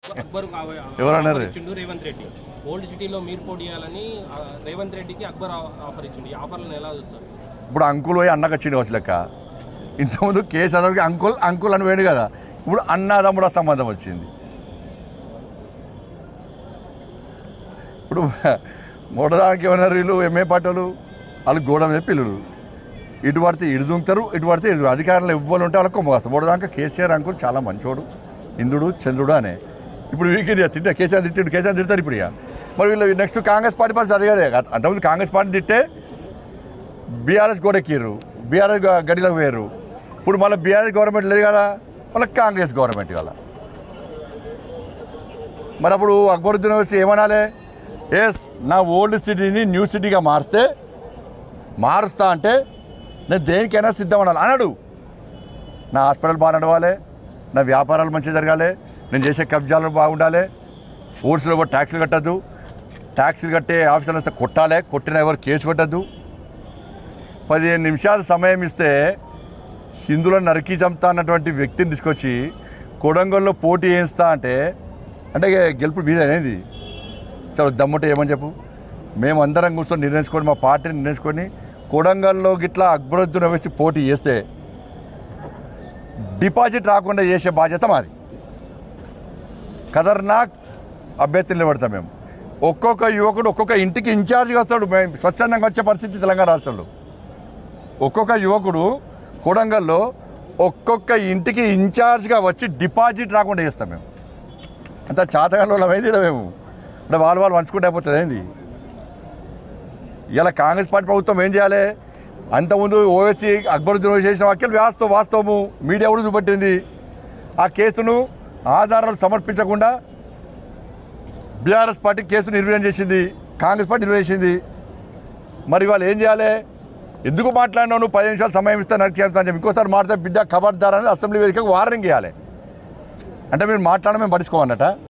అక్బర్ ఎవరన్నారు? ఇచ్చిండు రేవంత్ రెడ్డి ఓల్డ్ సిటీలో మీరు పోటీ చేయాలని ఆ, రేవంత్ రెడ్డికి అక్బర్ ఆ- ఆఫర్ ఇచ్చిండు ఈ ఆఫర్లను ఎలా చూస్తారు ఇప్పుడు అంకుల్ పోయి అన్నకు వచ్చింది వచ్చి లెక్క ఇంతకుముందు కేసీఆర్కి అంకుల్ అంకుల్ అని వేడు కదా ఇప్పుడు అన్నదమ్ముడ సంబంధం వచ్చింది ఇప్పుడు మూడదానికి ఏమన్నారు వీళ్ళు ఎంఏ పాటలు వాళ్ళు గోడ మీద పిల్లలు ఇటు పడితే ఇటు దుంకుతారు ఇటు పడితే ఇటు అధికారులు ఇవ్వాలి ఉంటే వాళ్ళకి కొమ్మగాస్తారు మూడదాకా కేసీఆర్ అంకుల్ చాలా మంచోడు ఇంద్రుడు చంద్రుడు అనే ఇప్పుడు వీరికి తింటే కేసీఆర్ తిట్టిండు కేసీఆర్ తిడతారు ఇప్పుడు ఇక మరి వీళ్ళు నెక్స్ట్ కాంగ్రెస్ పార్టీ పరిస్థితి అదే కదా అంతకుముందు కాంగ్రెస్ పార్టీ తిట్టే బీఆర్ఎస్ గోడెక్కిర్రు బీఆర్ఎస్ గ- గడిలోకి పోయారు ఇప్పుడు మళ్ళీ బీఆర్ఎస్ గవర్నమెంట్ లేదు కదా మళ్ళీ కాంగ్రెస్ గవర్నమెంట్ కదా మరి అప్పుడు అక్బరుద్దీన్ వచ్చి ఏమనాలి ఎస్ నా ఓల్డ్ సిటీని న్యూ సిటీగా మారిస్తే మారుస్తా అంటే నేను దేనికైనా సిద్ధం అనాలి అన్నాడు నా హాస్పిటల్ బాగా నడవాలి నా వ్యాపారాలు మంచిగా జరగాలి నేను చేసే కబ్జాలు బాగుండాలి ఓట్స్లో కూడా ట్యాక్సులు కట్టద్దు ట్యాక్సులు కట్టే ఆఫీసర్లు వస్తే కొట్టాలి కొట్టిన ఎవరు కేసు పెట్టద్దు పదిహేను నిమిషాలు సమయం ఇస్తే హిందువులను నరికి చంపుతా అన్నటువంటి వ్యక్తిని తీసుకొచ్చి కొడంగల్లో పోటీ చేయిస్తా అంటే అంటే ఇక గెలుపు మీద అనేది చాలా దమ్ముంటే ఏమని చెప్పు మేము అందరం కూర్చొని నిర్ణయించుకొని మా పార్టీని నిర్ణయించుకొని కొడంగల్లో గిట్లా అక్బరుద్దీన్ వేసి పోటీ చేస్తే డిపాజిట్ రాకుండా చేసే బాధ్యత మాది ఖతర్నాక్ అభ్యర్థులు నిలబడతాం మేము ఒక్కొక్క యువకుడు ఒక్కొక్క ఇంటికి ఇన్ఛార్జ్గా వస్తాడు మేము స్వచ్ఛందంగా వచ్చే పరిస్థితి తెలంగాణ రాష్ట్రంలో ఒక్కొక్క యువకుడు కొడంగల్లో ఒక్కొక్క ఇంటికి ఇన్ఛార్జ్గా వచ్చి డిపాజిట్ రాకుండా చేస్తాం మేము అంత చాతగాలో అయింది మేము అంటే వాళ్ళు వాళ్ళు పంచుకుంటే అయిపోతుంది ఏంది ఇలా కాంగ్రెస్ పార్టీ ప్రభుత్వం ఏం చేయాలి అంతకుముందు ఓవైసీ అక్బరుద్దీన్ చేసిన వ్యాఖ్యలు వాస్తవం వాస్తవము మీడియా కూడా చూపెట్టింది ఆ కేసును ఆధారాలు సమర్పించకుండా బీఆర్ఎస్ పార్టీ కేసు నిర్వహణ చేసింది కాంగ్రెస్ పార్టీ నిర్వహించింది మరి వాళ్ళు ఏం చేయాలి ఎందుకు మాట్లాడినావు నువ్వు పది నిమిషాలు సమయం ఇస్తే నరికేస్తా అని చెప్పి ఇంకోసారి మాట్లాడితే బిడ్డ ఖబర్దార్ అని అసెంబ్లీ వేదికకు వార్నింగ్ ఇవ్వాలి అంటే మీరు మాట్లాడడం మేము పట్టించుకోమన్నట